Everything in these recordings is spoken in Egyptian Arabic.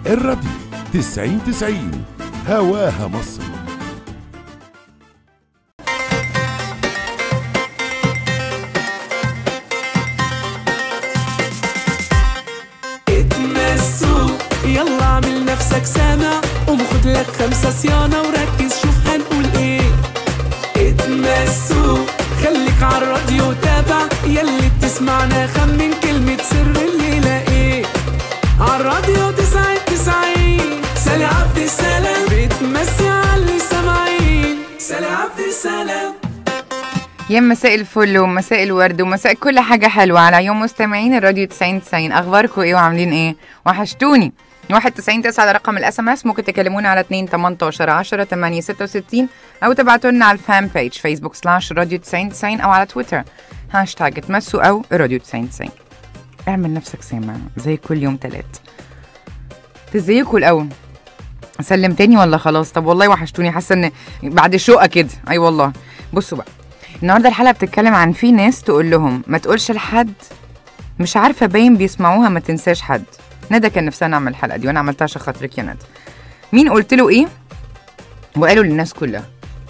الراديو 90 90 هواها مصر اتمسوا يلا اعمل نفسك سامع قوم خد لك خمسة صيانة وركز شوف هنقول ايه اتمسوا خليك على الراديو تابع يلي بتسمعنا خمن كلمة سر الليلة ايه على الراديو تسعين تسعين سالي عبد السلام بتمسي على اللي سامعين سالي عبد السلام يا مساء الفل ومساء الورد ومساء كل حاجة حلوة على يوم مستمعين الراديو 90 90 أخباركم إيه وعاملين إيه؟ وحشتوني 91 9 على رقم الاس ام اس ممكن تكلمونا على 2 18 10 8 66 او تبعتوا لنا على الفان بيج فيسبوك سلاش راديو 90 90 او على تويتر هاشتاج اتمسوا او راديو 90 90 اعمل نفسك سامع زي كل يوم تلات ازيكم الاول سلمتني ولا خلاص طب والله وحشتوني حاسه ان بعد شقه كده اي أيوة والله بصوا بقى النهارده الحلقه بتتكلم عن في ناس تقول لهم ما تقولش لحد مش عارفه باين بيسمعوها ما تنساش حد ندى كان نفسها نعمل الحلقه دي وانا عملتها عشان خاطرك يا ندى مين قلت له ايه وقالوا للناس كلها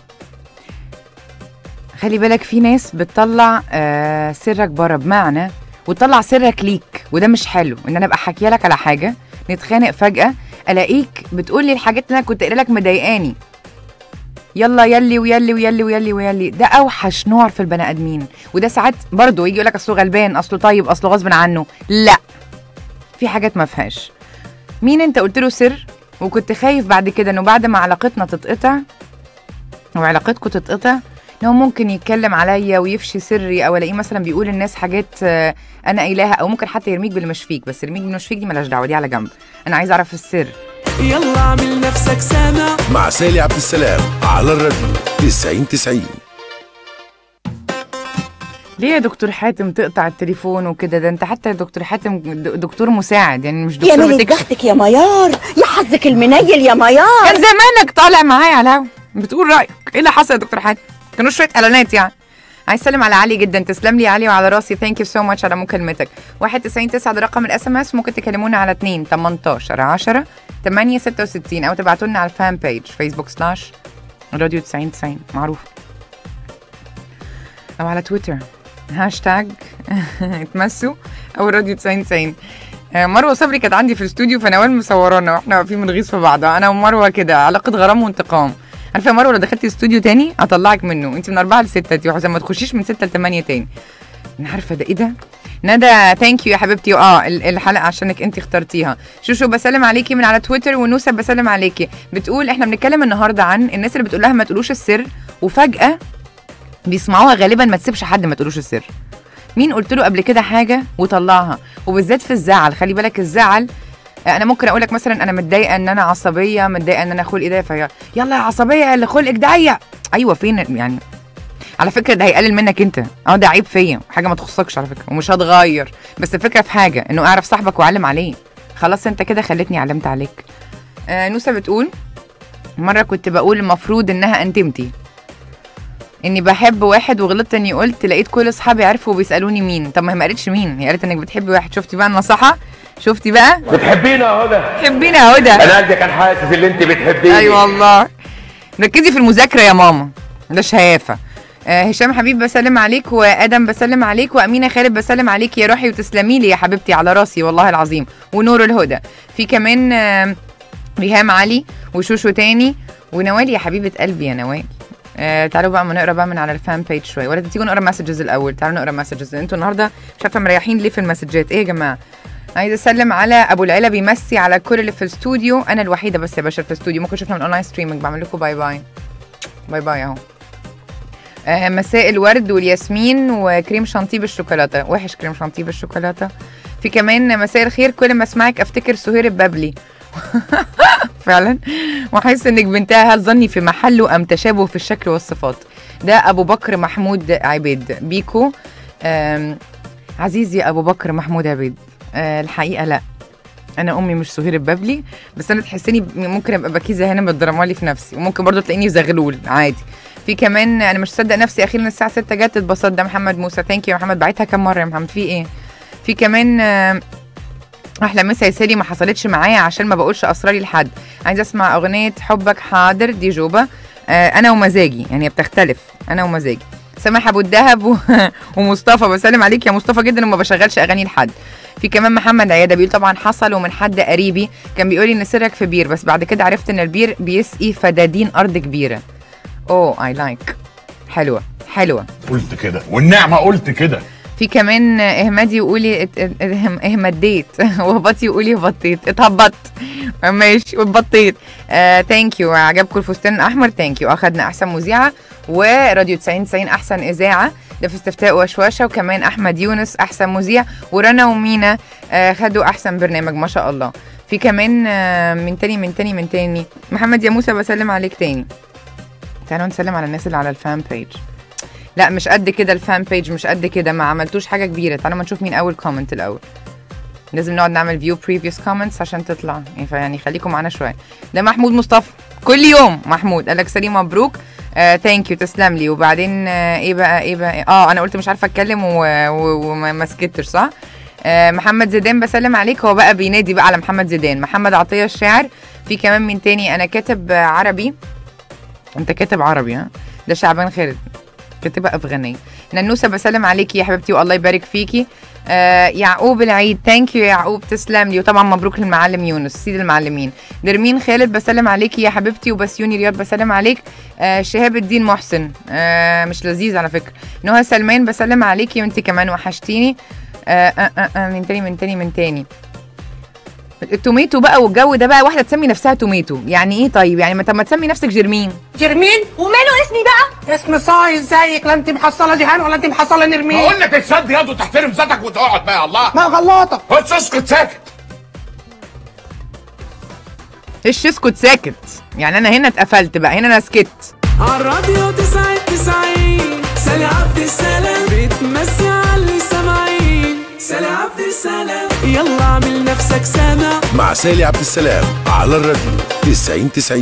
خلي بالك في ناس بتطلع آه سرك بره بمعنى وتطلع سرك ليك وده مش حلو ان انا ابقى حاكيه لك على حاجه نتخانق فجاه الاقيك بتقول لي الحاجات اللي انا كنت قايله لك مضايقاني يلا يلي ويلي ويلي ويلي ويلي ده اوحش نوع في البني ادمين وده ساعات برضه يجي يقول لك اصله غلبان اصله طيب اصله غصب عنه لا في حاجات ما فيهاش مين انت قلت له سر وكنت خايف بعد كده انه بعد ما علاقتنا تتقطع او علاقتكم تتقطع ان هو ممكن يتكلم عليا ويفشي سري او الاقيه مثلا بيقول للناس حاجات آه، انا قايلاها او ممكن حتى يرميك باللي مش فيك بس يرميك باللي مش فيك دي ملهاش دعوه دي على جنب انا عايز اعرف السر يلا اعمل نفسك سامع مع سالي عبد السلام على الراديو 90 90 ليه يا دكتور حاتم تقطع التليفون وكده ده انت حتى يا دكتور حاتم د- دكتور مساعد يعني مش يا دكتور ملك بتكشف بختك يا ميار يا حظك المنيل يا ميار كان زمانك طالع معايا على الهوا بتقول رايك ايه اللي حصل يا دكتور حاتم كانوا شويه اعلانات يعني عايز اسلم على علي جدا تسلم لي يا علي وعلى راسي ثانك يو سو ماتش على مكالمتك 91 9 ده رقم الاس ام اس ممكن تكلمونا على 2 18 10 8 66 او تبعتوا لنا على الفان بيج فيسبوك سلاش راديو 90 90 معروف او على تويتر هاشتاج اتمسوا او راديو 90 90 آه، مروه صبري كانت عندي في الاستوديو فنوال مصورانا واحنا واقفين بنغيظ في بعض انا ومروه كده علاقه غرام وانتقام عارفه يا مروه لو دخلتي استوديو تاني اطلعك منه انت من أربعة لستة انت وحسام ما تخشيش من ستة لثمانية تاني انا عارفه ده ايه ده ندى ثانك يو يا حبيبتي اه ال- الحلقه عشانك انت اخترتيها شوشو بسلم عليكي من على تويتر ونوسه بسلم عليكي بتقول احنا بنتكلم النهارده عن الناس اللي بتقول لها ما تقولوش السر وفجاه بيسمعوها غالبا ما تسيبش حد ما تقولوش السر مين قلت له قبل كده حاجه وطلعها وبالذات في الزعل خلي بالك الزعل انا ممكن اقول لك مثلا انا متضايقه ان انا عصبيه متضايقه ان انا خلقي ضيق فهي يلا يا عصبيه اللي خلقك ضيق ايوه فين يعني على فكره ده هيقلل منك انت اه ده عيب فيا حاجه ما تخصكش على فكره ومش هتغير بس الفكره في حاجه انه اعرف صاحبك وعلم عليه خلاص انت كده خلتني علمت عليك آه نوسه بتقول مره كنت بقول المفروض انها انتمتي اني بحب واحد وغلطت اني قلت لقيت كل اصحابي عرفوا وبيسالوني مين طب ما هي ما قالتش مين هي قالت انك بتحبي واحد شفتي بقى النصيحه شفتي بقى بتحبينا يا هدى تحبينا يا هدى انا قلبي كان حاسس اللي انت بتحبيني اي والله ركزي في المذاكره يا ماما ده شهافه آه هشام حبيب بسلم عليك وادم بسلم عليك وامينه خالد بسلم عليك يا روحي وتسلمي لي يا حبيبتي على راسي والله العظيم ونور الهدى في كمان آه ريهام علي وشوشو تاني ونوال يا حبيبه قلبي يا نوال آه تعالوا بقى ما نقرا بقى من على الفان بيج شويه ولا تيجوا نقرا مسجز الاول تعالوا نقرا مسجز انتوا النهارده مش عارفه مريحين ليه في المسجات ايه يا جماعه عايزه اسلم على ابو العلا بيمسي على كل اللي في الاستوديو انا الوحيده بس يا باشا في الاستوديو ممكن شفنا من اونلاين ستريمنج بعمل لكم باي باي باي باي اهو آه مساء الورد والياسمين وكريم شانتيه بالشوكولاته وحش كريم شانتيه بالشوكولاته في كمان مساء الخير كل ما اسمعك افتكر سهير البابلي فعلا واحس انك بنتها هل ظني في محله ام تشابه في الشكل والصفات ده ابو بكر محمود عبيد بيكو آم، عزيزي ابو بكر محمود عبيد آه الحقيقه لا انا امي مش سهير البابلي بس انا تحسني ممكن ابقى بكيزه هنا بالدرامالي في نفسي وممكن برضو تلاقيني زغلول عادي في كمان انا مش مصدق نفسي اخيرا الساعه 6 جت اتبسطت ده محمد موسى ثانك يو يا محمد بعتها كام مره يا محمد في ايه في كمان آه، احلى مسا يا سالي ما حصلتش معايا عشان ما بقولش اسراري لحد عايزه اسمع اغنيه حبك حاضر دي جوبه آه انا ومزاجي يعني هي بتختلف انا ومزاجي سامح ابو الدهب و... ومصطفى بسلم عليك يا مصطفى جدا وما بشغلش اغاني لحد في كمان محمد عياده بيقول طبعا حصل ومن حد قريبي كان بيقول لي ان سرك في بير بس بعد كده عرفت ان البير بيسقي فدادين ارض كبيره اوه اي لايك حلوه حلوه قلت كده والنعمه قلت كده في كمان اهمدي وقولي ات- ات- اهم- اهمديت وهبطي وقولي هبطيت اتهبطت ماشي واتبطيت ثانك يو عجبكم الفستان الاحمر ثانك يو اخدنا احسن مذيعه وراديو 90 90 احسن اذاعه ده في استفتاء وشوشه وكمان احمد يونس احسن مذيع ورنا ومينا آه، خدوا احسن برنامج ما شاء الله في كمان آه، من تاني من تاني من تاني محمد يا موسى بسلم عليك تاني تعالوا نسلم على الناس اللي على الفان بيج لا مش قد كده الفان بيج مش قد كده ما عملتوش حاجه كبيره تعالوا ما نشوف مين اول كومنت الاول لازم نقعد نعمل فيو بريفيوس كومنتس عشان تطلع يعني فيعني خليكم معانا شويه ده محمود مصطفى كل يوم محمود قال لك سليم مبروك ثانك يو تسلم لي وبعدين آه ايه بقى ايه بقى اه انا قلت مش عارفه اتكلم و- و- وما ما سكتش صح آه محمد زيدان بسلم عليك هو بقى بينادي بقى على محمد زيدان محمد عطيه الشاعر في كمان من تاني انا كاتب آه، عربي انت كاتب عربي ها ده شعبان خالد كاتبه افغانيه ننوسه بسلم عليكي يا حبيبتي والله يبارك فيكي آه يعقوب العيد ثانك يو يا يعقوب تسلم لي وطبعا مبروك للمعلم يونس سيد المعلمين نرمين خالد بسلم عليكي يا حبيبتي وبسيوني رياض بسلم عليك آه شهاب الدين محسن آه مش لذيذ على فكره نهى سلمان بسلم عليكي وانت كمان وحشتيني آه آه آه آه من تاني من تاني من تاني التوميتو بقى والجو ده بقى واحده تسمي نفسها توميتو يعني ايه طيب يعني ما طب ما تسمي نفسك جرمين جرمين وماله اسمي بقى اسم صاي ازيك لا انت محصله جيهان ولا انت محصله نرمين بقول لك تشد يد وتحترم ذاتك وتقعد بقى يا الله ما غلطه بص اسكت ساكت ايش اسكت ساكت يعني انا هنا اتقفلت بقى هنا انا سكت عالراديو تسعين تسعين سالي عبد السلام بتمسي على اللي سامعين سالي عبد السلام يلا اعمل نفسك سامع مع سالي عبد السلام على الراديو 90 90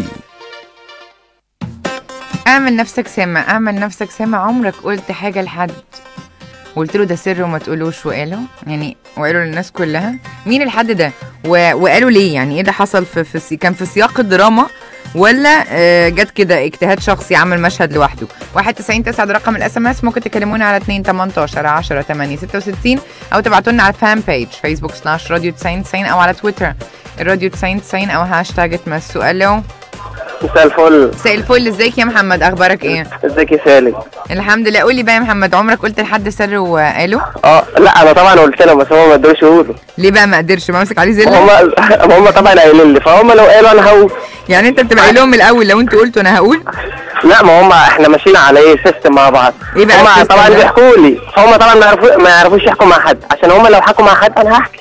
اعمل نفسك سامع اعمل نفسك سامع عمرك قلت حاجه لحد قلت له ده سر وما تقولوش وقالوا يعني وقالوا للناس كلها مين الحد ده و... وقالوا ليه يعني ايه ده حصل في, في سي... كان في سياق الدراما ولا آه، جت كده اجتهاد شخصي عمل مشهد لوحده 91 9 ده رقم الاس ام اس ممكن تكلمونا على 2 18 10 8 66 او تبعتوا لنا على الفان بيج فيسبوك سلاش راديو 90 90 او على تويتر الراديو 90 90 او هاشتاج اتمسوا الو مساء الفل مساء الفل ازيك يا محمد اخبارك ايه ازيك يا سالي الحمد لله قولي بقى يا محمد عمرك قلت لحد سر وقاله اه لا انا طبعا قلت لهم بس هم ما قدروش يقولوا ليه بقى ما قدرش ماسك عليه هم زله هم طبعا قايلين لي فهم لو قالوا انا هقول يعني انت بتبقى قايل لهم من الاول لو انت قلت انا هقول لا ما هم احنا ماشيين على ايه سيستم مع بعض ايه بقى هم السيستم طبعا ده؟ بيحكوا لي فهم طبعا ما يعرفوا ما يعرفوش يحكوا مع حد عشان هم لو حكوا مع حد انا هحكي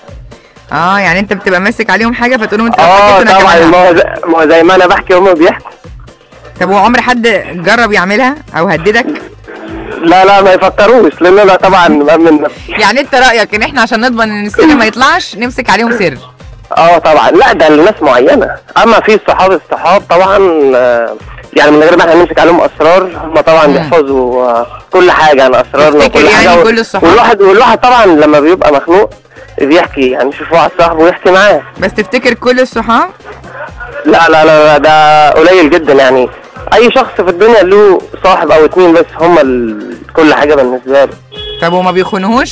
اه يعني انت بتبقى ماسك عليهم حاجه فتقول لهم انت لو اه حكيت انا طبعا كمان ما هحكي. هو زي- ما هو زي ما انا بحكي هم بيحكوا طب هو عمر حد جرب يعملها او هددك لا لا ما يفكروش لان انا طبعا مأمن نفسي يعني انت رايك ان احنا عشان نضمن ان السر ما يطلعش نمسك عليهم سر اه طبعا لا ده لناس معينه اما في الصحاب الصحاب طبعا آه، يعني من غير ما احنا نمسك عليهم اسرار هم طبعا مم. بيحفظوا آه، كل حاجه عن اسرارنا تفتكر وكل يعني حاجه كل الصحاب؟ والواحد والواحد طبعا لما بيبقى مخنوق بيحكي يعني يشوف واحد صاحبه ويحكي معاه بس تفتكر كل الصحاب لا لا لا لا، ده قليل جدا يعني اي شخص في الدنيا له صاحب او اتنين بس هم ال... كل حاجه بالنسبه له طب وما بيخونوهوش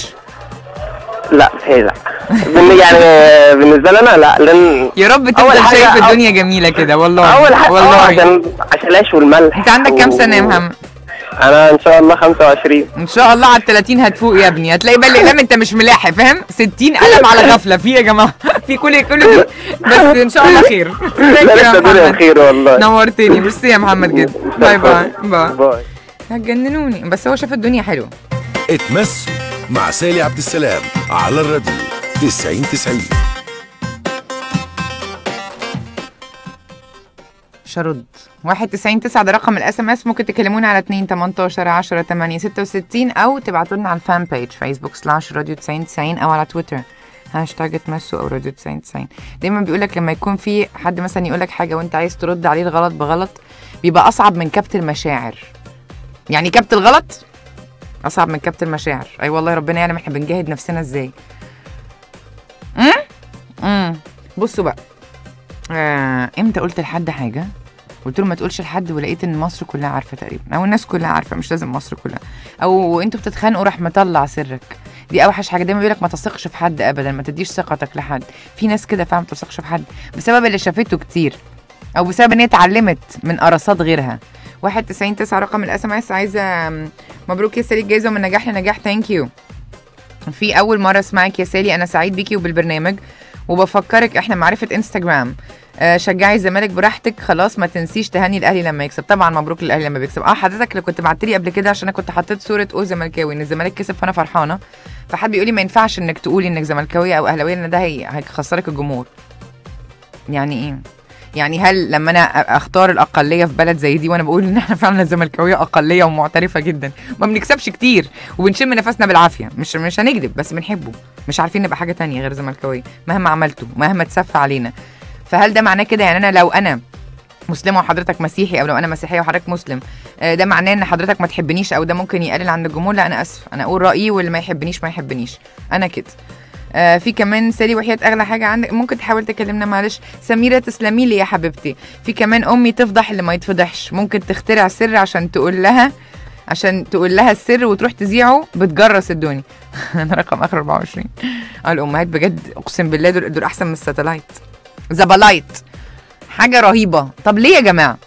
لا هي لا بالن- يعني آه، بالنسبه لنا لا لان يا رب أول تفضل حاجة شايف أو- الدنيا جميله كده والله اول حاجه والله والله عشان عشان العيش والملح انت عندك كام و- سنه يا محمد انا ان شاء الله 25 ان شاء الله على ال 30 هتفوق يا ابني هتلاقي بقى الاقلام انت مش ملاحق فاهم 60 قلم على غفله في يا جماعه في كل كل دول بس ان شاء الله خير لا Thank you يا لسه الدنيا محمد. بخير والله نورتني ميرسي يا محمد جدا باي باي باي باي هتجننوني بس هو شاف الدنيا حلوه اتمسوا مع سالي عبد السلام على الراديو 90 90 مش هرد 91 9 ده رقم الاس ام اس ممكن تكلمونا على 2 18 10 8 66 او تبعتوا لنا على الفان بيج فيسبوك سلاش راديو 90 90 او على تويتر هاشتاج اتمسوا او راديو 90 90 دايما بيقول لك لما يكون في حد مثلا يقول لك حاجه وانت عايز ترد عليه الغلط بغلط بيبقى اصعب من كبت المشاعر يعني كبت الغلط اصعب من كبت المشاعر اي والله ربنا يعلم احنا بنجاهد نفسنا ازاي امم بصوا بقى آه امتى قلت لحد حاجه قلت له ما تقولش لحد ولقيت ان مصر كلها عارفه تقريبا او الناس كلها عارفه مش لازم مصر كلها او انتوا بتتخانقوا راح مطلع سرك دي اوحش حاجه دايما بيقول لك ما تثقش في حد ابدا ما تديش ثقتك لحد في ناس كده فعلا ما تثقش في حد بسبب اللي شافته كتير او بسبب ان هي اتعلمت من قرصات غيرها 91 9 رقم الاس ام اس عايزه م- مبروك يا سالي الجايزه ومن نجاح لنجاح ثانك يو في اول مره اسمعك يا سالي انا سعيد بيكي وبالبرنامج وبفكرك احنا معرفه انستجرام آه شجعي الزمالك براحتك خلاص ما تنسيش تهني الاهلي لما يكسب طبعا مبروك للاهلي لما بيكسب اه حضرتك اللي كنت بعت لي قبل كده عشان انا كنت حطيت صوره او زملكاوي ان الزمالك كسب فانا فرحانه فحد بيقول لي ما ينفعش انك تقولي انك زملكاويه او اهلاويه لان ده هي- هيخسرك الجمهور يعني ايه يعني هل لما انا أ- اختار الاقليه في بلد زي دي وانا بقول ان احنا فعلا الزملكاويه اقليه ومعترفه جدا ما بنكسبش كتير وبنشم نفسنا بالعافيه مش مش هنكذب بس بنحبه مش عارفين نبقى حاجه تانية غير زملكاويه مهما عملته مهما اتسف علينا فهل ده معناه كده يعني انا لو انا مسلمه وحضرتك مسيحي او لو انا مسيحيه وحضرتك مسلم آه، ده معناه ان حضرتك ما تحبنيش او ده ممكن يقلل عند الجمهور لا انا اسف انا اقول رايي واللي ما يحبنيش ما يحبنيش انا كده آه في كمان سالي وحياة اغلى حاجه عندك ممكن تحاول تكلمنا معلش سميره تسلمي لي يا حبيبتي في كمان امي تفضح اللي ما يتفضحش ممكن تخترع سر عشان تقول لها عشان تقول لها السر وتروح تذيعه بتجرس الدنيا انا رقم اخر 24 اه الامهات بجد اقسم بالله دول, دول احسن من الساتلايت زبلايت حاجه رهيبه طب ليه يا جماعه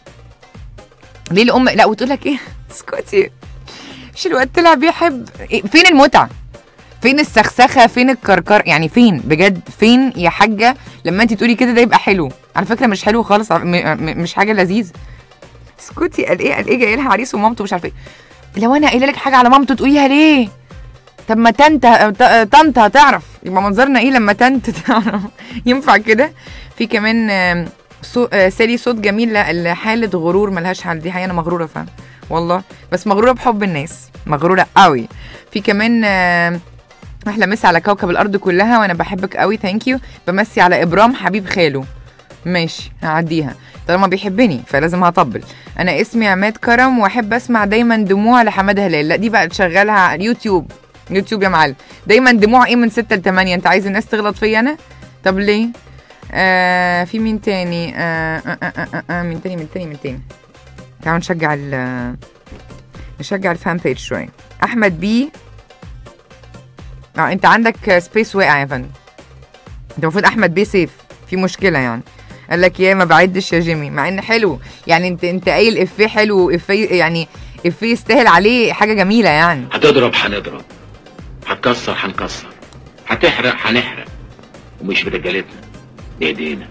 ليه الام لا وتقول لك ايه اسكتي مش الواد طلع بيحب إيه؟ فين المتعه فين السخسخه فين الكركر يعني فين بجد فين يا حاجه لما انت تقولي كده ده يبقى حلو على فكره مش حلو خالص م- م- مش حاجه لذيذه اسكتي قال ايه قال ايه جاي لها عريس ومامته مش عارفه ايه لو انا قايله لك حاجه على مامته تقوليها ليه طب ما تنت ت- طنط هتعرف يبقى منظرنا ايه لما تنت تعرف ينفع كده في كمان آم، صو... آه، سالي صوت جميل ل- لحاله غرور ملهاش حل دي حقيقه انا مغروره فعلا والله بس مغروره بحب الناس مغروره قوي في كمان آم، احلى مسا على كوكب الارض كلها وانا بحبك قوي ثانك يو بمسي على ابرام حبيب خاله ماشي هعديها طالما بيحبني فلازم هطبل انا اسمي عماد كرم واحب اسمع دايما دموع لحماد هلال لا دي بقى تشغلها على اليوتيوب يوتيوب يا معلم دايما دموع ايه من 6 ل 8 انت عايز الناس تغلط فيا انا طب ليه آه في مين تاني آه آه آه آه آه مين تاني مين تاني مين تاني تعالوا نشجع ال نشجع الفان بيج شويه احمد بي اه انت عندك سبيس واقع يا فندم انت المفروض احمد بيه سيف في مشكله يعني قال لك يا ما بعدش يا جيمي مع ان حلو يعني انت انت قايل افيه حلو افيه يعني افيه يستاهل عليه حاجه جميله يعني هتضرب هنضرب هتكسر هنكسر هتحرق هنحرق ومش برجالتنا بايدينا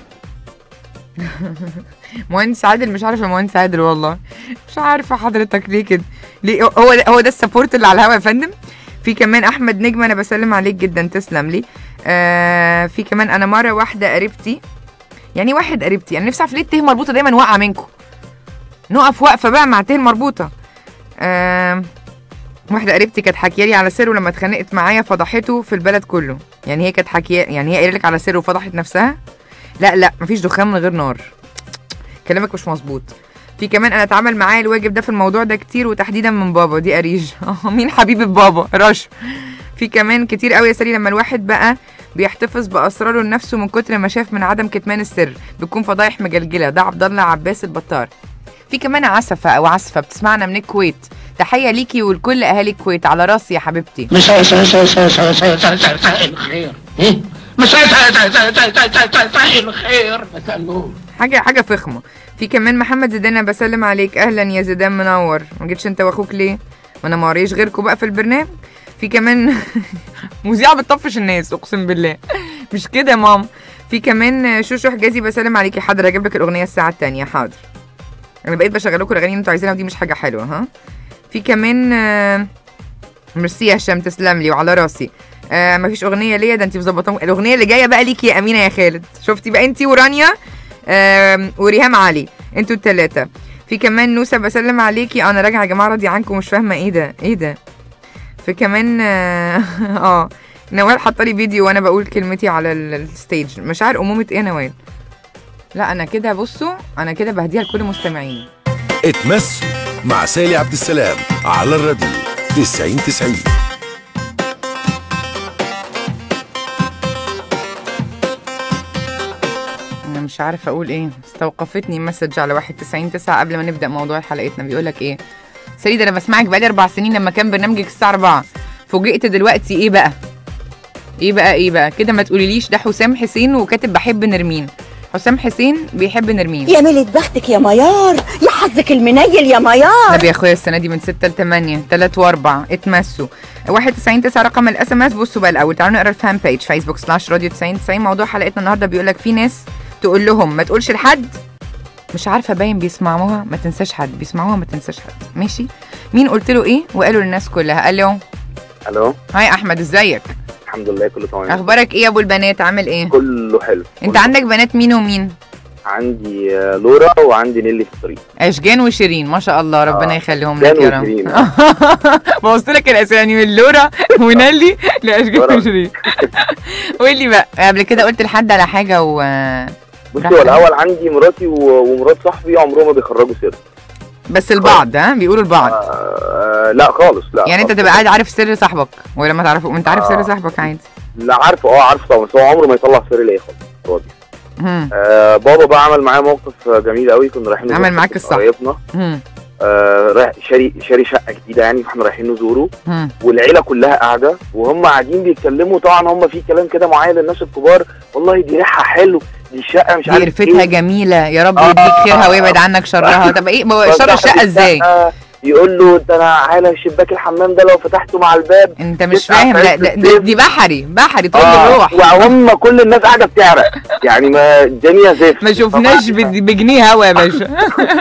مهندس عادل مش عارفه مهندس عادل والله مش عارفه حضرتك ليه كده ليه هو ده هو ده السبورت اللي على الهوا يا فندم في كمان احمد نجم انا بسلم عليك جدا تسلم لي آه في كمان انا مره واحده قريبتي يعني واحد قريبتي يعني نفسي اعرف ليه الته مربوطه دايما واقعه منكم نقف وقفه بقى مع ته مربوطه آه واحده قريبتي كانت حكيه لي على سر ولما اتخانقت معايا فضحته في البلد كله يعني هي كانت حكيه يعني هي قايله لك على سر وفضحت نفسها لا لا مفيش دخان من غير نار كلامك مش مظبوط في كمان انا اتعامل معايا الواجب ده في الموضوع ده كتير وتحديدا من بابا دي اريج مين حبيبه بابا رش في كمان كتير قوي يا سالي لما الواحد بقى بيحتفظ باسراره لنفسه من كتر ما شاف من عدم كتمان السر بتكون فضايح مجلجله ده عبد الله عباس البطار في كمان عسفه او عسفه بتسمعنا من الكويت تحيه ليكي ولكل اهالي الكويت على راسي يا حبيبتي مساء مساء مساء مساء مساء مساء مساء مساء الخير إيه؟ مساء مساء مساء مساء مساء مساء مساء الخير مساء النور حاجه حاجه فخمه في كمان محمد زيدان أنا بسلم عليك اهلا يا زيدان منور ما جيتش انت واخوك ليه ما انا ما وريش غيركم بقى في البرنامج في كمان مذيعه بتطفش الناس اقسم بالله مش كده يا ماما في كمان شوشو حجازي بسلم عليكي حاضر اجيب لك الاغنيه الساعه الثانيه حاضر انا بقيت بشغل لكم الاغاني اللي انتوا عايزينها ودي مش حاجه حلوه ها في كمان آه، ميرسي يا هشام تسلم لي وعلى راسي آه مفيش اغنيه ليا ده انت مظبطه الاغنيه اللي جايه بقى ليكي يا امينه يا خالد شفتي بقى انت ورانيا آم، وريهام علي انتوا التلاتة في كمان نوسة بسلم عليكي انا راجعه يا جماعه راضيه عنكم مش فاهمه ايه ده ايه ده في كمان اه آه، نوال حاطه لي فيديو وانا بقول كلمتي على ال- الستيج مشاعر امومه ايه يا نوال لا انا كده بصوا انا كده بهديها لكل مستمعين اتمسوا مع سالي عبد السلام على الراديو 90 90 مش عارفه اقول ايه استوقفتني مسج على 91 9 قبل ما نبدا موضوع حلقتنا بيقول لك ايه سيد انا بسمعك بقالي اربع سنين لما كان برنامجك الساعه 4 فوجئت دلوقتي ايه بقى ايه بقى ايه بقى كده ما تقوليليش ده حسام حسين وكاتب بحب نرمين حسام حسين بيحب نرمين يا ميلة بختك يا ميار يا حظك المنيل يا ميار نبي يا اخويا السنه دي من 6 ل 8 3 و4 اتمسوا 91 9 رقم الاس ام اس بصوا بقى الاول تعالوا نقرا الفان بيج فيسبوك سلاش راديو 90 90 موضوع حلقتنا النهارده بيقول لك في ناس تقول لهم ما تقولش لحد مش عارفه باين بيسمعوها ما تنساش حد بيسمعوها ما تنساش حد ماشي مين قلت له ايه وقالوا للناس كلها الو الو هاي احمد ازيك الحمد لله كله تمام اخبارك ايه يا ابو البنات عامل ايه كله حلو انت عندك بنات مين ومين عندي آه، لورا وعندي نيلي في الطريق اشجان وشيرين ما شاء الله ربنا آه. يخليهم أشجان لك يا رب وشيرين. بوظت لك الاسامي من لورا ونالي لاشجان لورا. وشيرين قول لي بقى قبل كده قلت لحد على حاجه و بصي هو الاول عندي مراتي و- ومرات صاحبي عمرهم ما بيخرجوا سر بس البعض ها بيقولوا البعض آه لا خالص لا يعني انت خالص. تبقى قاعد عارف سر صاحبك ولا ما تعرفه انت عارف سر آه. صاحبك عادي لا عارفه اه عارفه طبعا بس هو عمره ما يطلع سر ليا خالص راضي هم. آه بابا بقى عمل معايا موقف جميل قوي كنا رايحين عمل نزور معاك حد الصح. قريبنا هم. آه رايح شاري شاري شقه جديده يعني فاحنا رايحين نزوره هم. والعيله كلها قاعده وهم قاعدين بيتكلموا طبعا هم في كلام كده معين للناس الكبار والله دي ريحها حلو دي الشقه مش دي عارف قرفتها ايه جميله يا رب آه. يديك خيرها ويبعد عنك شرها طب ايه ما هو شر فصاحب الشقه ازاي يقول له ده انا على شباك الحمام ده لو فتحته مع الباب انت مش تسعة فاهم لا في عز ده- ده- الصيف. دي بحري بحري طول آه، الروح وهم كل الناس قاعده بتعرق يعني ما الدنيا زفت ما شفناش بد- بجنيه هوا يا باشا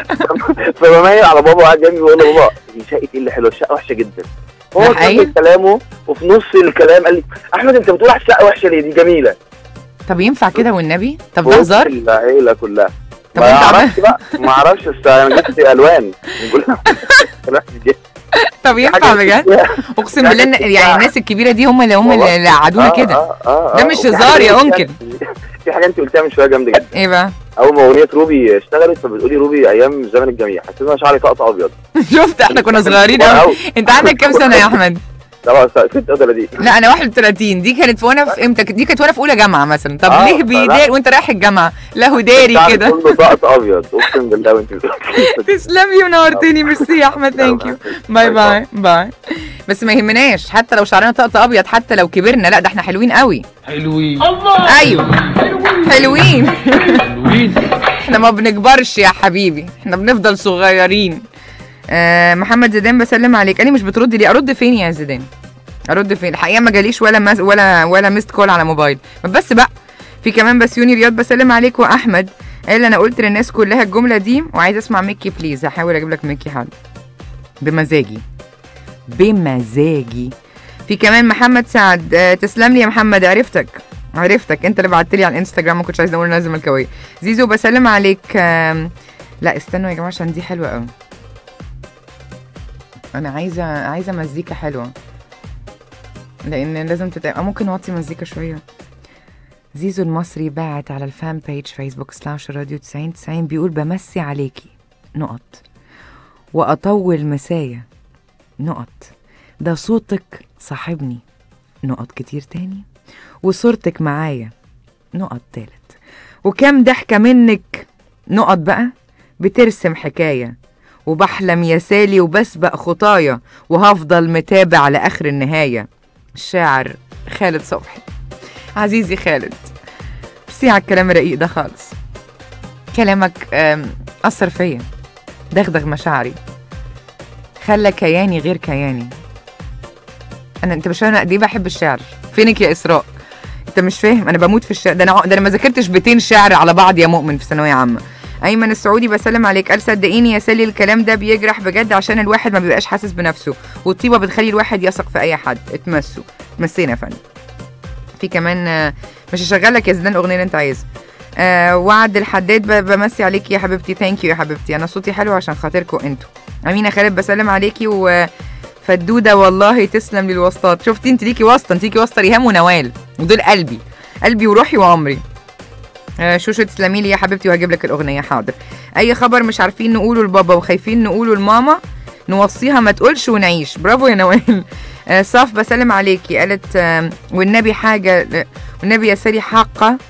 فبميل على بابا قاعد جنبي بقول له بابا دي شقه ايه اللي حلوه الشقه وحشه جدا ده هو حقيقي؟ كمل كلامه وفي نص الكلام قال لي احمد انت بتقول على الشقه وحشه ليه دي جميله طب ينفع كده والنبي طب ده وسط هزار العيله كلها طب ما انت عمال- اعرفش بقى ما اعرفش بس انا جبت الوان بقول لا، دي- طب دي ينفع حاجة بجد بتتباع. اقسم بالله إن- يعني الناس الكبيره دي هم اللي هم والله. اللي قعدونا آه، كده آه، آه، ده آه. مش وفي هزار حاجة يا انت- أنكل. في حاجه انت قلتها من شويه جامده جدا ايه بقى اول ما اغنيه روبي اشتغلت فبتقولي روبي ايام الزمن الجميل حسيت ان انا شعري طقطق ابيض شفت احنا كنا صغيرين واو. قوي انت عندك كام سنه يا احمد لا ست قدره دي لا انا 31 دي كانت وانا في امتى دي كانت وانا في اولى جامعه مثلا طب آه، ليه فلا. بيدار وانت رايح الجامعه له داري شعري كده كله طقطق ابيض اقسم بالله وانت بتقولي. تسلمي ونورتني ميرسي يا احمد ثانك يو باي باي باي بس ما يهمناش حتى لو شعرنا طقط ابيض حتى لو كبرنا لا ده احنا حلوين قوي حلوين ايوه حلوين حلوين احنا ما بنكبرش يا حبيبي احنا بنفضل صغيرين آه محمد زيدان بسلم عليك قال لي مش بترد ليه ارد فين يا زيدان ارد فين الحقيقه ما جاليش ولا مز... ولا ولا ميست كول على موبايل بس بقى في كمان بسيوني رياض بسلم عليك واحمد قال انا قلت للناس كلها الجمله دي وعايز اسمع ميكي بليز هحاول اجيب لك ميكي حد بمزاجي بمزاجي في كمان محمد سعد آه، تسلم لي يا محمد عرفتك عرفتك انت اللي بعت لي على الانستجرام ما كنتش عايزه اقول نازل الكويه زيزو بسلم عليك آم، لا استنوا يا جماعه عشان دي حلوه قوي انا عايزه عايزه مزيكا حلوه لان لازم تتابع ممكن نوطي مزيكا شويه زيزو المصري باعت على الفان بيج فيسبوك سلاش راديو 90 90 بيقول بمسي عليكي نقط واطول مسايا نقط ده صوتك صاحبني نقط كتير تاني وصورتك معايا نقط تالت وكم ضحكة منك نقط بقى بترسم حكاية وبحلم يا سالي وبسبق خطايا وهفضل متابع لآخر النهاية الشاعر خالد صبحي عزيزي خالد بسي على الكلام الرقيق ده خالص كلامك آم، أثر فيا دغدغ مشاعري خلى كياني غير كياني انا انت مش فاهم أنا قد ايه بحب الشعر فينك يا اسراء انت مش فاهم انا بموت في الشعر ده انا ع- ده انا ما ذاكرتش بيتين شعر على بعض يا مؤمن في ثانويه عامه ايمن السعودي بسلم عليك قال صدقيني يا سالي الكلام ده بيجرح بجد عشان الواحد ما بيبقاش حاسس بنفسه والطيبه بتخلي الواحد يثق في اي حد اتمسوا اتمسينا يا فندم في كمان آه، مش هشغل لك يا زيدان الاغنيه اللي انت عايزها آه وعد الحداد ب- بمسي عليكي يا حبيبتي ثانك يو يا حبيبتي انا صوتي حلو عشان خاطركم انتوا امينه خالد بسلم عليكي و فالدوده والله تسلم للواسطات شفتي انت ليكي واسطه انت ليكي واسطه ريهام ونوال ودول قلبي قلبي وروحي وعمري آه، شوشو تسلمي لي يا حبيبتي وهجيب لك الاغنيه حاضر اي خبر مش عارفين نقوله لبابا وخايفين نقوله لماما نوصيها ما تقولش ونعيش برافو يا نوال آه، صاف بسلم عليكي قالت آم، والنبي حاجه والنبي يا سالي حقه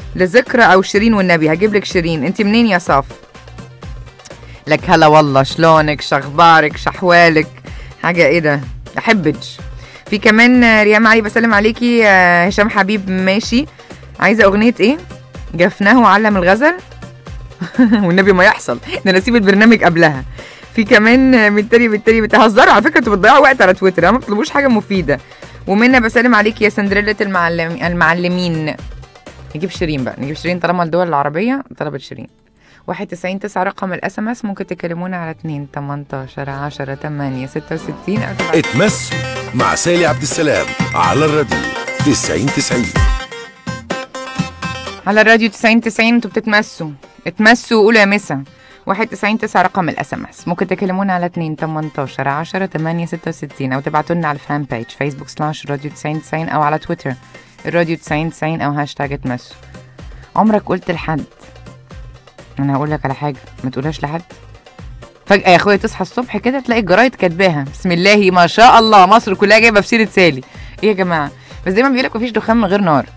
لذكرى او شيرين والنبي هجيب لك شيرين انت منين يا صاف لك هلا والله شلونك شخبارك شحوالك حاجه ايه ده احبك في كمان آه، ريام علي بسلم عليكي آه، هشام حبيب ماشي عايزه اغنيه ايه جفناه وعلم الغزل والنبي ما يحصل ده انا اسيب البرنامج قبلها في كمان آه، بالتالي بالتالي بتهزروا على فكره انتوا بتضيعوا وقت على تويتر ها؟ ما بتطلبوش حاجه مفيده ومنى بسلم عليكي يا سندريلا المعلم المعلمين نجيب شيرين بقى نجيب شيرين طالما الدول العربيه طلبت شيرين 91 9 رقم الاس ام اس ممكن تكلمونا على 2 18 10 8 66 او تبعتوا اتمسوا مع سالي عبد السلام على الراديو 90 90 على الراديو 90 90 انتوا بتتمسوا اتمسوا وقولوا يا مسا 91 9 رقم الاس ام اس ممكن تكلمونا على 2 18 10 8 66 او تبعتوا لنا على الفان بيج فيسبوك سلاش راديو 90 90 او على تويتر الراديو 90 90 او هاشتاج اتمسوا عمرك قلت لحد انا هقول لك على حاجه ما تقولهاش لحد فجأة يا اخويا تصحى الصبح كده تلاقي الجرايد كاتباها بسم الله ما شاء الله مصر كلها جايبه في سيرة سالي ايه يا جماعة بس دايما بيقول لك مفيش دخان من غير نار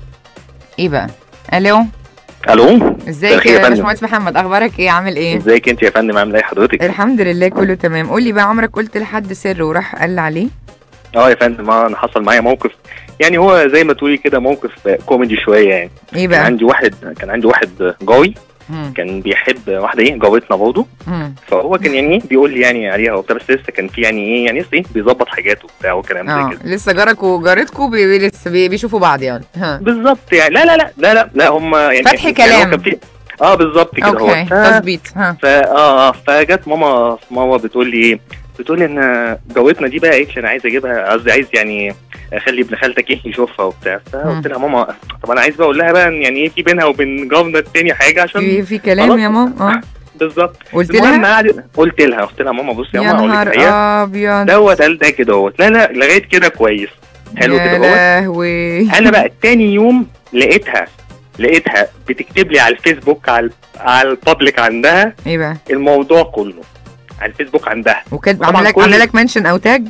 ايه بقى الو الو ازيك يا باشمهندس محمد اخبارك ايه عامل ايه ازيك انت يا فندم عامل ايه حضرتك الحمد لله كله تمام قول لي بقى عمرك قلت لحد سر وراح قال عليه اه يا فندم اه انا حصل معايا موقف يعني هو زي ما تقولي كده موقف كوميدي شويه يعني ايه كان بقى عندي واحد كان عندي واحد جاوي مم. كان بيحب واحده ايه جاوتنا برضه مم. فهو كان يعني ايه بيقول لي يعني عليها وبتاع بس لسه كان في يعني ايه يعني لسه ايه بيظبط حاجاته وبتاع وكلام اه زي كده لسه جارك وجارتكم بي بي لسه بي بيشوفوا بعض يعني ها بالظبط يعني لا لا لا لا لا لا هم يعني فتح يعني كلام. هو كان في اه بالظبط كده هو اوكي ف- تظبيط ها فا اه اه فجت ماما ماما بتقول لي ايه بتقول لي ان جوتنا دي بقى قالت لي انا عايز اجيبها قصدي عايز يعني اخلي ابن خالتك ايه يشوفها وبتاع فقلت لها ماما طب انا عايز بقى اقول لها بقى إن يعني ايه في بينها وبين جارنا التاني حاجه عشان في في كلام خلاص. يا ماما اه بالظبط قلت المهم لها قعدت قلت لها قلت لها ماما بصي يا يا ماما اقول لك نهار الحقيقه ابيض دوت قال ده كده اهوت لا لا لغايه كده كويس حلو يا كده اهوت لهوي انا بقى تاني يوم لقيتها لقيتها بتكتب لي على الفيسبوك على على البابليك عندها ايه بقى الموضوع كله على الفيسبوك عندها وكانت طبعاً عامله لك كل- عامله لك منشن او تاج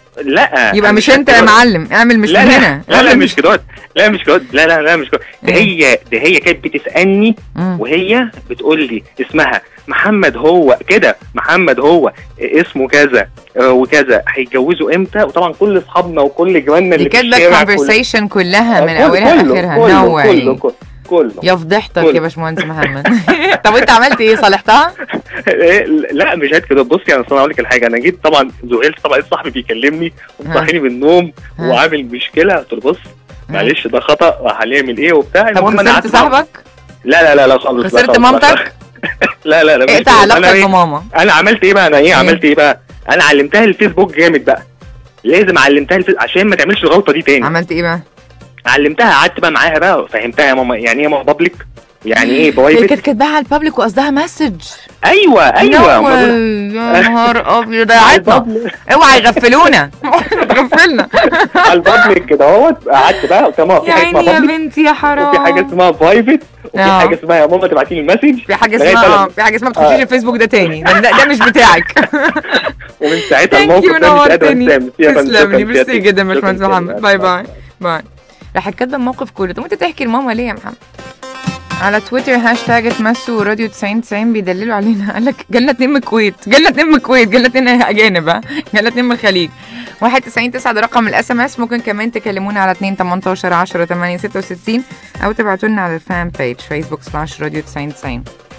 لا يبقى أنا مش انت يا كده. معلم اعمل مش لا من لا هنا لا لا اعمل مش كده لا مش كده لا لا لا مش كده ده هي ده هي كانت بتسالني مم. وهي بتقول لي اسمها محمد هو كده محمد هو اسمه كذا آه، وكذا هيتجوزوا امتى وطبعا كل اصحابنا وكل جيراننا دي اللي في كاتبه الشارع كل- الكونفرسيشن كلها من كله- اولها كله- لاخرها كله- نو كله واي كله كله يا فضحتك كله. يا باشمهندس محمد طب انت عملت ايه صالحتها؟ إيه، لا مش هات كده بصي انا اصل اقول لك الحاجه انا جيت طبعا ذهلت طبعا لقيت صاحبي بيكلمني ومصحيني من النوم ها. وعامل مشكله قلت له بص معلش ده خطا هنعمل ايه وبتاع طب المهم انا خسرت قعدت صاحبك؟ لا لا لا لا خالص لا خسرت خالص، لا مامتك؟ خالص. لا لا لا مش اقطع كده. أنا علاقتك إيه؟ بماما انا عملت ايه بقى انا ايه عملت ايه بقى انا علمتها الفيسبوك جامد بقى لازم علمتها الفيس... عشان ما تعملش الغلطه دي تاني عملت ايه بقى؟ علمتها قعدت بقى معاها بقى فهمتها يا ماما يعني ايه ماما بابليك يعني ايه هي برايفت كانت كاتباها على البابليك وقصدها مسج ايوه ايوه ما دول- يا نهار ابيض ضيعتنا اوعى يغفلونا تغفلنا على البابليك كده اهوت قعدت بقى قلت لها ماما في يا حاجه عيني اسمها يا بابليك بنتي يا حرام وفي حاجه اسمها برايفت وفي آه. حاجه اسمها يا ماما تبعتي لي المسج في حاجه لغاية اسمها بقى- في حاجه اسمها ما تخشيش آه. الفيسبوك ده تاني ده, ده, ده مش بتاعك ومن ساعتها ثانك الموقف يو ده مش قادر نورتني انساه يا فندم، تسلم شكراً لي ميرسي سيادتك. جدا يا شكراً باشمهندس سيادتك. محمد باي باي باي راح كاتبه الموقف كله طب انت تحكي لماما ليه يا محمد على تويتر هاشتاج اتمسوا راديو 90 90 بيدللوا علينا قال لك جالنا اتنين من الكويت جالنا اتنين من الكويت جالنا اتنين اجانب ها جالنا اتنين من الخليج 91 9 ده رقم الاس ام اس ممكن كمان تكلمونا على 2 18 10 8 66 او تبعتوا لنا على الفان بيج فيسبوك سلاش راديو 90 90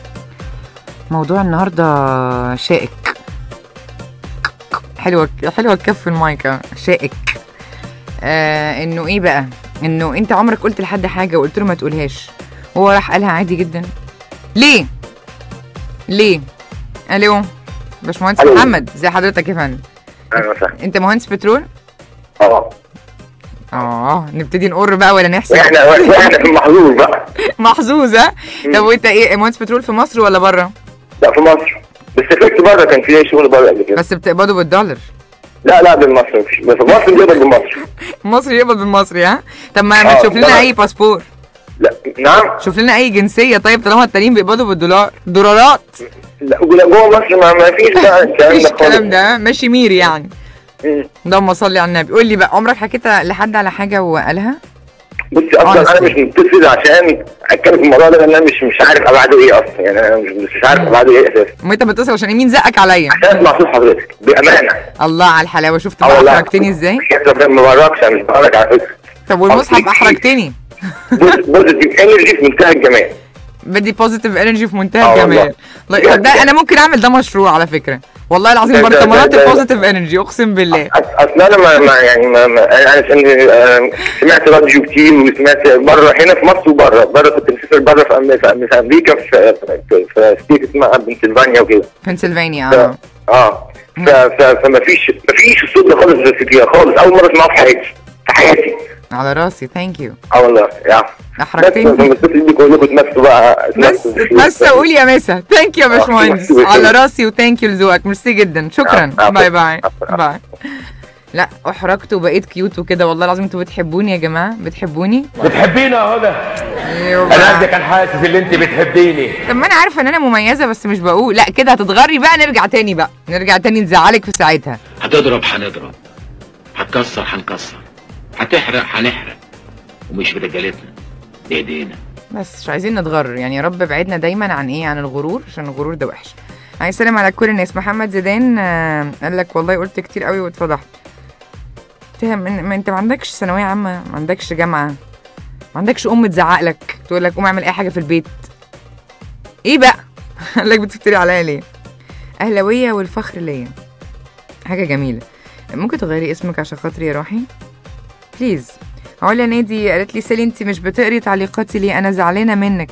موضوع النهارده شائك حلوه حلوه الكف المايك آه، شائك آه انه ايه بقى انه انت عمرك قلت لحد حاجه وقلت له ما تقولهاش هو راح قالها عادي جدا ليه ليه الو باشمهندس ألو. محمد ازي حضرتك يا فندم اهلا وسهلا انت مهندس بترول اه اه نبتدي نقر بقى ولا نحسب واحنا واحنا في المحظوظ بقى محظوظ ها طب وانت ايه مهندس بترول في مصر ولا بره لا في مصر بس فكت بره كان في شغل بره قبل كده بس بتقبضوا بالدولار لا لا بالمصري مفيش بس في مصر بيقبض بالمصري مصري يقبض بالمصري ها طب ما ما آه، تشوف لنا طبعا. اي باسبور لا نعم شوف لنا اي جنسيه طيب طالما التانيين بيقبضوا بالدولار دولارات لا جوه مصر ما, ما فيش بقى الكلام مفيش ده خالص الكلام ده ماشي ميري يعني اللهم صل على النبي قول لي بقى عمرك حكيت لحد على حاجه وقالها بصي اصلا انا مش متصل عشان اتكلم في الموضوع ده لان انا مش مش عارف ابعاده ايه اصلا يعني انا مش مش عارف ابعاده ايه اساسا ما انت بتتصل عشان مين زقك عليا عشان اسمع صوت حضرتك بامانه الله على الحلاوه شفت اه بقى والله. احرجتني ازاي يا ما بركش انا مش بقولك على فكره طب والمصحف احرجتني بوزيتيف انرجي في منتهى الجمال بدي بوزيتيف انرجي في منتهى اه الجمال والله. الله- طب ده انا ممكن اعمل ده مشروع على فكره والله العظيم ده- ده- برطمانات ده- ده- البوزيتيف انرجي اقسم بالله اصل انا ما, ما يعني ما, ما انا عشان آه، سمعت راديو كتير وسمعت بره هنا في مصر وبره بره كنت مسافر بره في, أم- في, في امريكا في في, في ستيت اسمها بنسلفانيا وكده بنسلفانيا ف- اه اه ف- ف- فما فيش ما فيش الصوت ده خالص في فيها خالص اول مره اسمعه في حياتي في حياتي على راسي ثانك يو اه والله يا بس احرجتني لما اتصل بيكم كلكم تمسوا بقى بس تمسوا- بس قول يا مسا ثانك يو يا آه، باشمهندس ميرسي على جداً. راسي وثانك يو لذوقك ميرسي جدا شكرا آه، آه، باي باي آه. باي لا احرجت وبقيت كيوت وكده والله العظيم انتوا بتحبوني يا جماعه بتحبوني بتحبيني يا هدى ايوه انا بقى. قد كان حاسس ان انت بتحبيني طب ما انا عارفه ان انا مميزه بس مش بقول لا كده هتتغري بقى نرجع تاني بقى نرجع تاني نزعلك في ساعتها هتضرب هنضرب هتكسر هنكسر هتحرق هنحرق ومش برجالتنا بايدينا بس مش عايزين نتغر يعني يا رب ابعدنا دايما عن ايه عن الغرور عشان الغرور ده وحش عايز اسلم على كل الناس محمد زيدان آه، قال لك والله قلت كتير قوي واتفضحت تهم إن- ما انت ما عندكش ثانويه عامه ما عندكش جامعه ما عندكش ام تزعق لك تقول لك قوم اعمل اي حاجه في البيت ايه بقى قال لك بتفتري عليا ليه اهلاويه والفخر ليا حاجه جميله ممكن تغيري اسمك عشان خاطري يا روحي بليز علا نادي قالت لي سالي انت مش بتقري تعليقاتي ليه انا زعلانه منك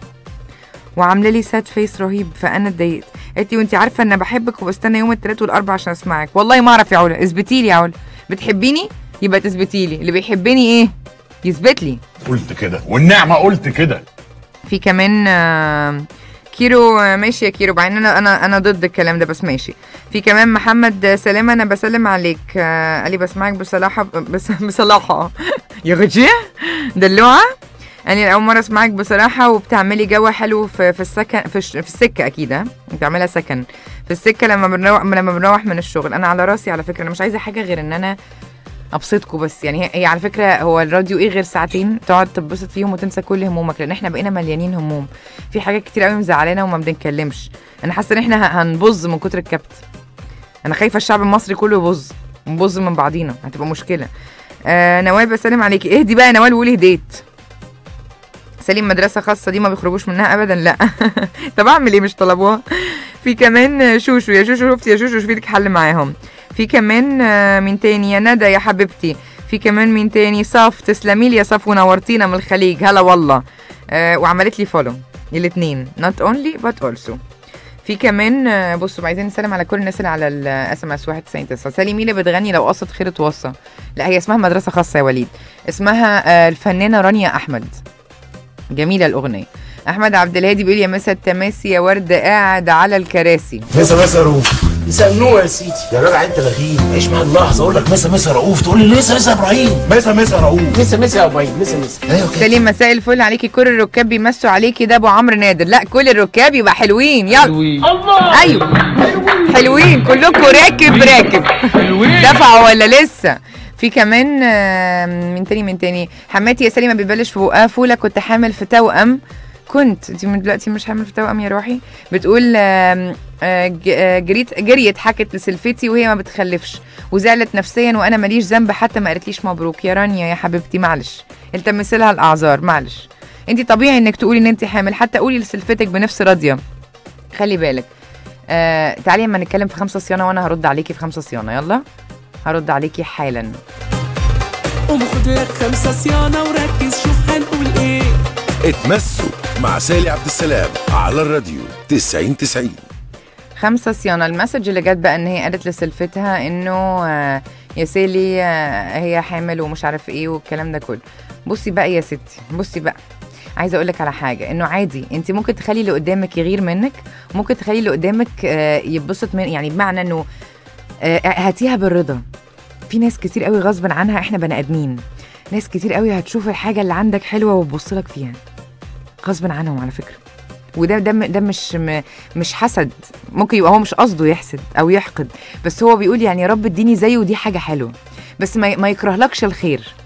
وعامله لي ساد فيس رهيب فانا اتضايقت قالت لي وانت عارفه ان بحبك وبستنى يوم الثلاث والاربع عشان اسمعك والله ما اعرف يا علا اثبتي لي يا علا بتحبيني يبقى تثبتي لي اللي بيحبني ايه يثبت لي قلت كده والنعمه قلت كده في كمان آه، كيرو آه، ماشي يا كيرو بعدين انا انا انا ضد الكلام ده بس ماشي في كمان محمد سلام انا بسلم عليك آه، قال لي بسمعك بصراحه بس بصراحه يا غجي دلوعه قال لي اول مره اسمعك بصراحه وبتعملي جو حلو في في السكن في, الش- في السكه اكيد ها بتعملها سكن في السكه لما بنروح لما بنروح من الشغل انا على راسي على فكره انا مش عايزه حاجه غير ان انا ابسطكم بس يعني هي, هي على فكره هو الراديو ايه غير ساعتين تقعد تتبسط فيهم وتنسى كل همومك لان احنا بقينا مليانين هموم في حاجات كتير قوي مزعلانا وما بنتكلمش انا حاسه ان احنا ه- هنبظ من كتر الكبت انا خايفه الشعب المصري كله يبظ نبظ من بعضينا هتبقى مشكله آه نوال بسلم عليكي اهدي بقى يا نوال وقولي هديت سليم مدرسه خاصه دي ما بيخرجوش منها ابدا لا طب اعمل ايه مش طلبوها في كمان شوشو يا شوشو شفتي يا شوشو شوفي لك حل معاهم في كمان آه، مين تاني يا ندى يا حبيبتي في كمان مين تاني صاف تسلمي لي يا صاف ونورتينا من الخليج هلا والله آه وعملت لي فولو الاثنين not only but also في كمان آه، بصوا عايزين نسلم على كل الناس اللي على الاس ام اس 199 سالي ميلا بتغني لو قصد خير اتوصى لا هي اسمها مدرسه خاصه يا وليد اسمها آه، الفنانه رانيا احمد جميله الاغنيه احمد عبد الهادي بيقول يا مسا التماسي يا ورد قاعد على الكراسي مسا مسا رؤوف مسا النور يا سيدي يا جدع انت لغيب عيش معايا اللحظه اقول لك مسا مسا رؤوف تقول لي مسا مسا ابراهيم مسا مسا رؤوف مسا مسا يا ابراهيم مسا مسا ايوه كده سليم مساء الفل عليكي كل الركاب بيمسوا عليكي ده ابو عمرو نادر لا كل الركاب يبقى حلوين يلا حلوين الله ايوه حلوين كلكم راكب راكب حلوين دفعوا ولا لسه في كمان آه، من تاني من تاني حماتي يا سليمه بيبلش في بقها فوله كنت حامل في توأم كنت انت من دلوقتي مش حامل في توأم يا روحي بتقول آم، آه، ج- آه، جريت جريت حكت لسلفتي وهي ما بتخلفش وزعلت نفسيا وانا ماليش ذنب حتى ما قالتليش مبروك يا رانيا يا حبيبتي معلش التمسي لها الاعذار معلش انت طبيعي انك تقولي ان انت حامل حتى قولي لسلفتك بنفس راضيه خلي بالك آه تعالي اما نتكلم في خمسة صيانه وانا هرد عليكي في خمسة صيانه يلا هرد عليكي حالا قوم خد لك خمسة صيانة وركز شوف هنقول ايه اتمسوا مع سالي عبد السلام على الراديو 90 90 خمسة صيانة المسج اللي جت بقى ان هي قالت لسلفتها انه آه، يا سالي آه، هي حامل ومش عارف ايه والكلام ده كله بصي بقى يا ستي بصي بقى عايزه اقول لك على حاجه انه عادي انت ممكن تخلي اللي قدامك يغير منك وممكن تخلي اللي قدامك آه، يتبسط من يعني بمعنى انه آه، هاتيها بالرضا في ناس كتير قوي غصب عنها احنا بني ادمين ناس كتير قوي هتشوف الحاجه اللي عندك حلوه وتبص لك فيها غصب عنهم على فكره وده ده ده مش م- مش حسد ممكن يبقى هو مش قصده يحسد او يحقد بس هو بيقول يعني يا رب اديني زيه ودي حاجه حلوه بس ما ما يكرهلكش الخير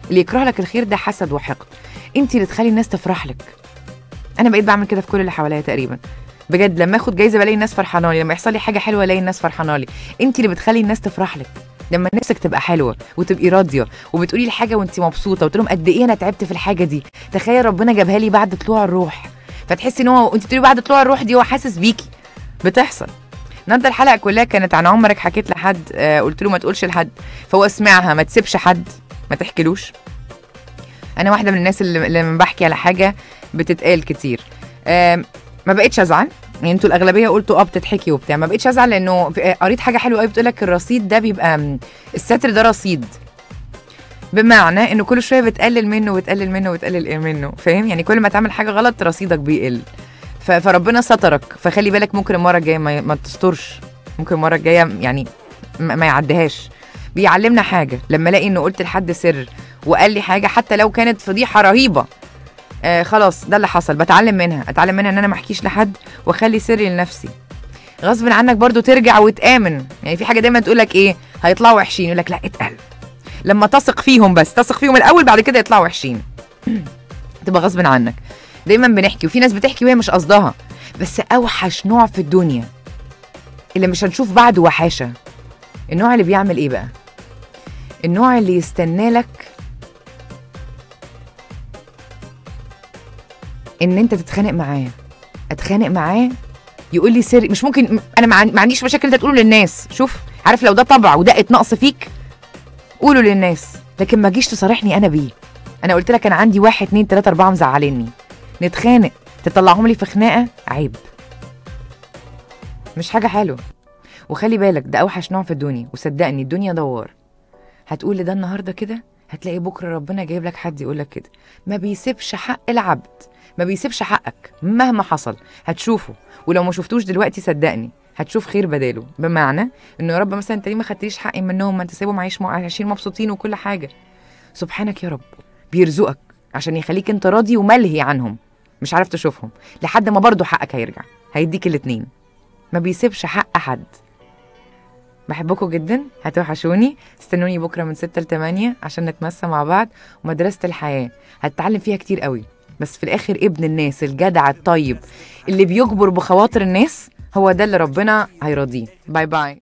اللي يكره لك الخير ده حسد وحقد انت اللي تخلي الناس تفرح لك انا بقيت بعمل كده في كل اللي حواليا تقريبا بجد لما اخد جايزه بلاقي الناس فرحانه لي لما يحصل لي حاجه حلوه الاقي الناس فرحانه لي انت اللي بتخلي الناس تفرح لك لما نفسك تبقى حلوه وتبقي راضيه وبتقولي الحاجه وانت مبسوطه وتقول لهم قد ايه انا تعبت في الحاجه دي تخيل ربنا جابها لي بعد طلوع الروح فتحسي ان هو وانت بتقولي بعد طلوع الروح دي هو حاسس بيكي بتحصل النهارده الحلقه كلها كانت عن عمرك حكيت لحد آه قلت له ما تقولش لحد فهو سمعها ما تسيبش حد ما تحكيلوش انا واحده من الناس اللي اللي لما بحكي على حاجه بتتقال كتير آم، ما بقتش ازعل يعني انتوا الاغلبيه قلتوا اه بتضحكي وبتاع ما بقتش ازعل لانه في- قريت حاجه حلوه قوي بتقول لك الرصيد ده بيبقى م، الستر ده رصيد بمعنى انه كل شويه بتقلل منه وتقلل منه وتقلل منه فاهم يعني كل ما تعمل حاجه غلط رصيدك بيقل ف- فربنا سترك فخلي بالك ممكن المره الجايه ما, ما تسترش ممكن المره الجايه يعني ما ما يعديهاش بيعلمنا حاجه لما الاقي انه قلت لحد سر وقال لي حاجه حتى لو كانت فضيحه رهيبه آه خلاص ده اللي حصل بتعلم منها اتعلم منها ان انا ما احكيش لحد واخلي سري لنفسي غصب عنك برضو ترجع وتامن يعني في حاجه دايما تقول لك ايه هيطلعوا وحشين يقول لك لا اتقل لما تثق فيهم بس تثق فيهم الاول بعد كده يطلعوا وحشين تبقى غصب عنك دايما بنحكي وفي ناس بتحكي وهي مش قصدها بس اوحش نوع في الدنيا اللي مش هنشوف بعده وحاشه النوع اللي بيعمل ايه بقى النوع اللي يستنى لك ان انت تتخانق معاه اتخانق معاه يقول لي سر مش ممكن انا ما عن- ما عنديش مشاكل انت تقوله للناس شوف عارف لو ده طبع ودقه نقص فيك قوله للناس لكن ما تجيش تصارحني انا بيه انا قلت لك انا عندي واحد اتنين تلاته اربعه مزعليني نتخانق تطلعهم لي في خناقه عيب مش حاجه حلوه وخلي بالك ده اوحش نوع في الدنيا وصدقني الدنيا دوار هتقول لده النهارده كده هتلاقي بكره ربنا جايب لك حد يقول لك كده ما بيسيبش حق العبد ما بيسيبش حقك مهما حصل هتشوفه ولو ما شفتوش دلوقتي صدقني هتشوف خير بداله بمعنى انه يا رب مثلا انت ليه ما خدتيش حقي منهم ما انت سايبهم عايش عايشين مبسوطين وكل حاجه سبحانك يا رب بيرزقك عشان يخليك انت راضي وملهي عنهم مش عارف تشوفهم لحد ما برضه حقك هيرجع هيديك الاتنين ما بيسيبش حق حد بحبكم جدا هتوحشوني استنوني بكره من 6 ل 8 عشان نتمسى مع بعض ومدرسه الحياه هتتعلم فيها كتير قوي بس في الاخر ابن الناس الجدع الطيب اللي بيجبر بخواطر الناس هو ده اللي ربنا هيرضيه باي باي